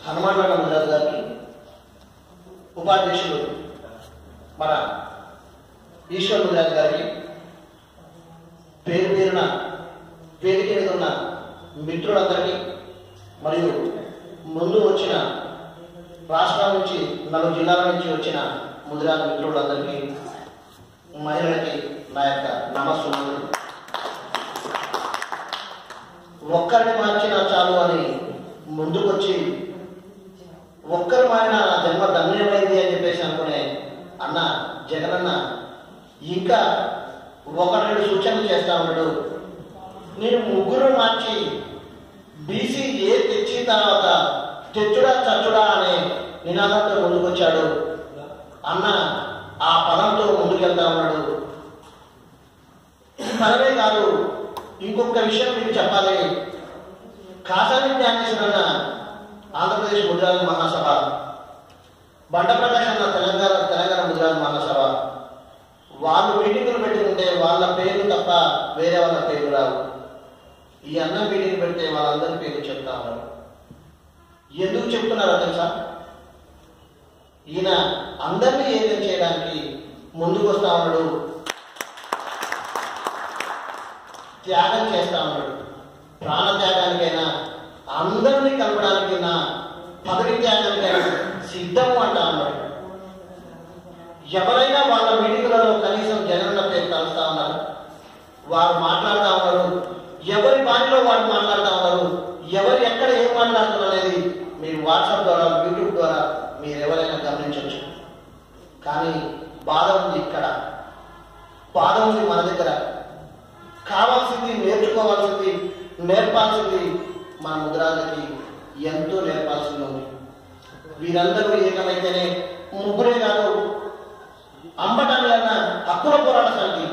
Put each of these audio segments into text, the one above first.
హనుమాన్ ముదిరాజు గారికి ఉపాధ్యక్షులు మన ఈశ్వర్ ముదిరాజు గారికి పేరు పేరున వేదిక మీద ఉన్న మిత్రులందరికీ మరియు ముందు వచ్చిన రాష్ట్రాల నుంచి నలుగు జిల్లాల నుంచి వచ్చిన ముదిరాజు మిత్రులందరికీ మహిళలకి నా యొక్క నమస్సులు ఒక్కరిని మార్చినా చాలు అని ముందుకొచ్చి ఒక్కరు మారినా నా జన్మ ధన్యమైంది అని చెప్పేసి అనుకునే అన్న జగనన్న ఇంకా ఒకటి రెండు సూచనలు చేస్తా ఉన్నాడు నేను ముగ్గురు మార్చి బీసీ ఏ తెచ్చిన తర్వాత తెచ్చుడా చచ్చుడా అనే నినాదంతో ముందుకొచ్చాడు అన్న ఆ పదంతో ముందుకెళ్తా ఉన్నాడు పదవే కాదు ఇంకొక విషయం మీకు చెప్పాలి కాసాని జ్ఞానేశ్వరన్న ఆంధ్రప్రదేశ్ ముద్రాజు మహాసభ బండ ప్రకాశ్ అన్న తెలంగాణ తెలంగాణ ముద్రాజు మహాసభ వాళ్ళు మీటింగులు పెట్టి ఉంటే వాళ్ళ పేరు తప్ప వేరే వాళ్ళ పేరు రావు ఈ అన్న మీటింగ్ పెడితే వాళ్ళందరి పేరు చెప్తా ఉన్నారు ఎందుకు చెప్తున్నారో తెలుసా ఈయన అందరినీ ఏదైనా చేయడానికి ముందుకు వస్తా ఉన్నాడు త్యాగం చేస్తా ఉన్నాడు ప్రాణ త్యాగానికైనా అందరినీ కలపడానికి నా పదవి త్యాగానికైనా సిద్ధం అంటా ఉన్నాడు ఎవరైనా వాళ్ళ మీటింగులలో కనీసం జగనన్న పేరు కలుస్తా ఉన్నారు వారు మాట్లాడుతూ ఉన్నారు ఎవరి బాణిలో వారు మాట్లాడుతూ ఉన్నారు ఎవరు ఎక్కడ ఏం మాట్లాడుతున్నారు అనేది మీరు వాట్సాప్ ద్వారా యూట్యూబ్ ద్వారా మీరు ఎవరైనా గమనించవచ్చు కానీ బాధ ఉంది ఇక్కడ బాధ ఉంది మన దగ్గర కావాల్సింది నేర్చుకోవాల్సింది నేర్పాల్సింది మన ముద్రాలకి ఎంతో నేర్పాల్సింది ఉంది వీరందరూ ఏకమైతేనే ముగ్గురే కాదు అంబటాన్ని అన్న హక్కుల పోరాట సమితి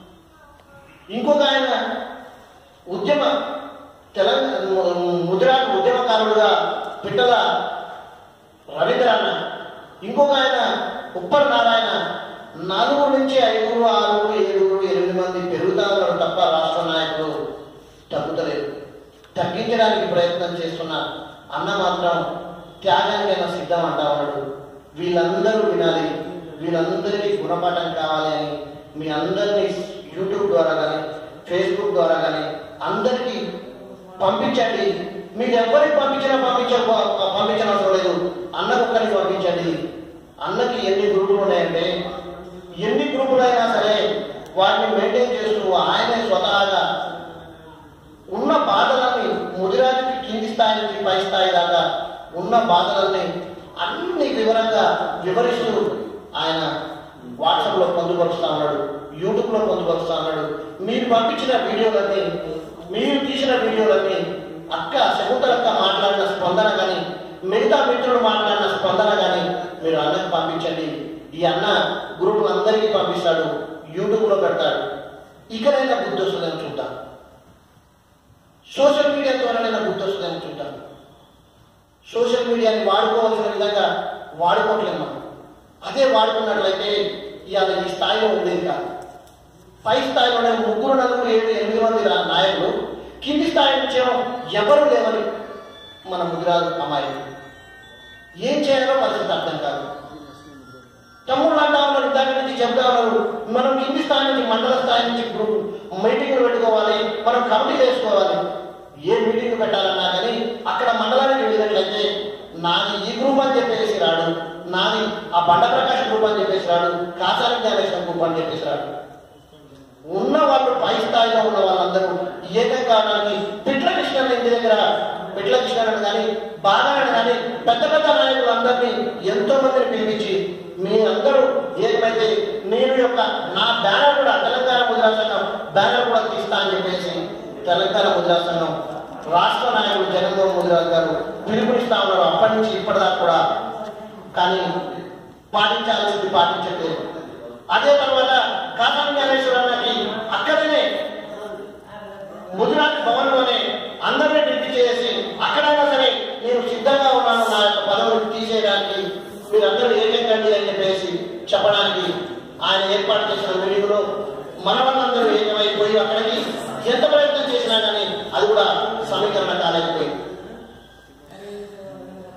ఇంకొక ఆయన ఉద్యమ తెలంగాణ ముద్రా ఉద్యమకారుడుగా పిట్టల రవీంద్ర అన్న ఇంకొక ఆయన ఉప్పర్ నారాయణ నలుగురు నుంచి ఐదుగురు ఆరుగురు ఏడుగురు ఎనిమిది మంది పెరుగుతా ఉన్నారు తప్ప రాష్ట్ర నాయకులు తగ్గుతలేదు తగ్గించడానికి ప్రయత్నం చేస్తున్న అన్న మాత్రం త్యాగానికైనా సిద్ధం అంటా ఉన్నాడు వీళ్ళందరూ వినాలి వీళ్ళందరికీ గుణపాఠం కావాలి అని మీ అందరినీ యూట్యూబ్ ద్వారా కానీ ఫేస్బుక్ ద్వారా కానీ అందరికీ పంపించండి మీరు ఎవరికి పంపించినా పంపించ పంపించిన అవసరం లేదు అన్నకు ఒక్కరికి పంపించండి అన్నకి ఎన్ని గ్రూపులు ఉన్నాయంటే ఎన్ని గ్రూపులు అయినా సరే వాటిని మెయింటైన్ చేస్తూ ఆయనే స్వతహాగా ఉన్న బాధలని ముదిరాజుకి కింది స్థాయి నుంచి పై స్థాయి దాకా ఉన్న బాధలన్నీ అన్ని వివరంగా వివరిస్తూ ఆయన వాట్సాప్ లో పొందుపరుస్తా ఉన్నాడు యూట్యూబ్ లో పొందుపరుస్తా ఉన్నాడు మీరు పంపించిన వీడియోలన్నీ మీరు తీసిన వీడియోలన్నీ అక్క శకుంతలక్క మాట్లాడిన స్పందన కానీ మిగతా మిత్రులు మాట్లాడిన స్పందన కానీ మీరు అన్నకి పంపించండి ఈ అన్న గ్రూప్ అందరికీ పంపిస్తాడు యూట్యూబ్ లో పెడతాడు ఇకనైనా బుద్ధి వస్తుందని చూద్దాం సోషల్ మీడియా ద్వారానైనా బుద్ధి వస్తుందని చూద్దాం సోషల్ మీడియాని వాడుకోవాల్సిన విధంగా వాడుకోవట్లేదు మనం అదే వాడుకున్నట్లయితే ఇవాళ ఈ స్థాయిలో ఉండేది కాదు పై స్థాయిలోనే ముగ్గురు నలుగురు ఏడు ఎనిమిది మంది రా- నాయకులు కింది స్థాయి నుంచేమో ఎవరు లేవని మన ముదిరాజు అమ్మాయి ఏం చేయాలో పరిస్థితి అర్థం కాదు తమ్ముళ్ళు అంటా ఉన్నారు దాని నుంచి చెప్తా ఉన్నారు మనం కింది స్థాయి నుంచి మండల స్థాయి నుంచి గ్రూప్ మీటింగ్లు పెట్టుకోవాలి మనం కమిటీ చేసుకోవాలి ఏ మీటింగ్ పెట్టాలన్నా కానీ అక్కడ మండలానికి వెళ్ళినట్లయితే నాది ఈ గ్రూప్ అని చెప్పేసి రాడు నాది ఆ బండ ప్రకాశ్ గ్రూప్ అని చెప్పేసి రాడు కాసారి జ్ఞానేశ్వరం గ్రూప్ అని చెప్పేసి రాడు ఉన్న వాళ్ళు పై స్థాయిలో ఉన్న వాళ్ళందరూ ఏకం కావడానికి పిట్ల కృష్ణ ఇంటి దగ్గర పిట్ల కృష్ణ కానీ బాగా కానీ పెద్ద పెద్ద నాయకులందరినీ ఎంతో మందిని పిలిపించి మీ అందరూ ఏమైతే నేను యొక్క నా బ్యానర్ కూడా తెలంగాణ ముద్రా సంఘం బ్యానర్ కూడా తీస్తా అని చెప్పేసి తెలంగాణ ముద్రా సంఘం రాష్ట్ర నాయకుడు జగన్మోహన్ ముద్రాజ్ గారు పిలుపునిస్తా ఉన్నారు అప్పటి నుంచి ఇప్పటిదాకా కూడా కానీ పాటించాల్సింది పాటించట్లేదు అదే తర్వాత కాకాని జ్ఞానేశ్వరానికి అక్కడనే గుజరాత్ భవన్ లోనే అందరినీ డిగ్రీ చేసి అక్కడైనా సరే నేను సిద్ధంగా ఉన్నాను నా యొక్క పదవులు తీసేయడానికి మీరందరూ ఏకండి అని చెప్పేసి చెప్పడానికి ఆయన ఏర్పాటు చేసిన మీటింగ్ లో మన వాళ్ళందరూ ఏకమైపోయి అక్కడికి ఎంత ప్రయత్నం చేసినా కానీ అది కూడా సమీకరణ కాలేకపోయింది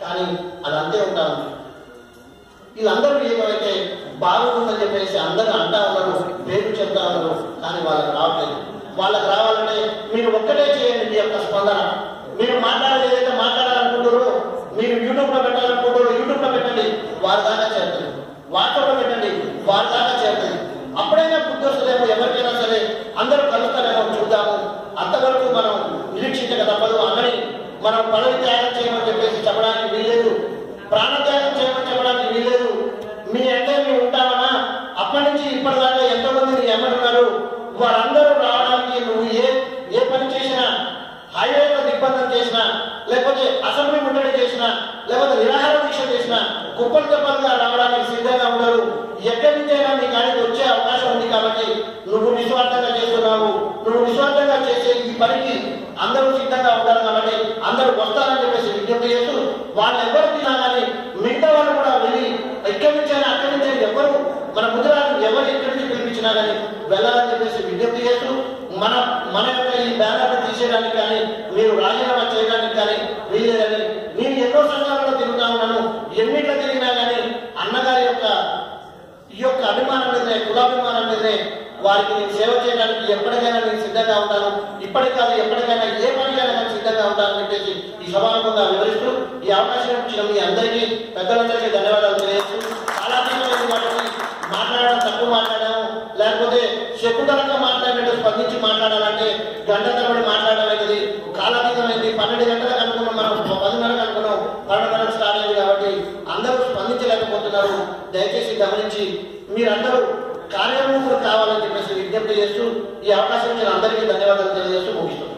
కానీ అది అంతే ఉంటా ఉంది వీళ్ళందరూ ఏమైతే బాగుందని చెప్పేసి అందరూ అంటా ఉన్నారు పేరు చెప్తా ఉన్నారు కానీ వాళ్ళకి రావట్లేదు వాళ్ళకి రావాలంటే మీరు ఒక్కటే చేయండి మీ యొక్క స్పందన మీరు మాట్లాడాలి ఏదైతే మాట్లాడాలనుకుంటారో మీరు యూట్యూబ్ లో పెట్టాలనుకుంటారో యూట్యూబ్ లో పెట్టండి వారి దాకా చేరుతుంది వాట్సాప్ లో పెట్టండి వారి దాకా చేరుతుంది అప్పుడైనా గుర్తొస్తుందేమో ఎవరికైనా సరే అందరూ కలుస్తారేమో చూద్దాము అంతవరకు మనం నిరీక్షించక తప్పదు అన్నని మనం పదవి త్యాగం చేయమని చెప్పేసి చెప్పడానికి వీల్లేదు ప్రాణత్యాగం చేయమని చెప్పడానికి వీల్లేదు మీ అంటే మేము ఉంటామన్నా అప్పటి నుంచి ఇప్పటిదాకా ఎంతో మంది నీ ఎమ్మడి ఉన్నారు వారందరూ రావడానికి నువ్వు ఏ ఏ పని చేసినా హైవేలో దిగ్బంధం చేసినా లేకపోతే అసెంబ్లీ ముట్టడి చేసినా లేకపోతే నిరాహార దీక్ష చేసినా కుప్పలు తెప్పలుగా రావడానికి సిద్ధంగా ఉన్నారు ఎక్కడి నుంచైనా నీ కాడికి వచ్చే అవకాశం ఉంది కాబట్టి నువ్వు నిస్వార్థంగా చేస్తున్నావు నువ్వు నిస్వార్థంగా చేసే ఈ పనికి అందరూ సిద్ధంగా ఉంటారు కాబట్టి అందరూ వస్తారని చెప్పేసి విజ్ఞప్తి చేస్తూ వాళ్ళు ఎవరు తిన్నా కానీ మిగతా వాళ్ళు కూడా వెళ్ళి ఎక్కడి నుంచైనా అక్కడి నుంచి ఎవరు మన ముద్రాలు ఎవరు ఎక్కడి నుంచి పిలిపించినా కానీ వెళ్ళాలని చెప్పేసి విజ్ఞప్తి చేస్తూ మన మన యొక్క ఈ బ్యానర్ తీసేయడానికి కానీ మీరు రాజీనామా చేయడానికి కానీ వీలేదని నేను ఎన్నో సంఘాలలో తిరుగుతా ఉన్నాను ఎన్నిట్లో తిరిగినా కానీ అన్నగారి యొక్క ఈ యొక్క అభిమానం మీదనే కులాభిమానం మీదనే వారికి నేను సేవ చేయడానికి ఎప్పటికైనా నేను సిద్ధంగా ఉంటాను ఇప్పటికి కాదు ఎప్పటికైనా ఏ పనికైనా నేను సిద్ధంగా ఉంటానని చెప్పేసి ఈ సభాముఖంగా వివరిస్తూ ఈ అవకాశం ఇచ్చిన మీ అందరికీ పెద్దలందరికీ ధన్యవాదాలు తెలియజేస్తూ చాలా తీవ్రమైన వాటిని మాట్లాడడం తక్కువ మాట్లాడాము లేకపోతే శకుతరంగా మాట్లాడినట్టు స్పందించి మాట్లాడాలంటే గంట తరబడి మాట్లాడలేదు కాలాతీతమైంది పన్నెండు గంటలకు అనుకున్నాం మనం పదిన్నరకు అనుకున్నాం పన్నెండున్నరకు స్టార్ట్ అయింది కాబట్టి అందరూ స్పందించలేకపోతున్నారు దయచేసి గమనించి మీరందరూ కార్యములు కావాలని చెప్పేసి విజ్ఞప్తి చేస్తూ ఈ అవకాశం ఇచ్చిన అందరికీ ధన్యవాదాలు తెలియజేస్తూ ముగిస్తున్నాను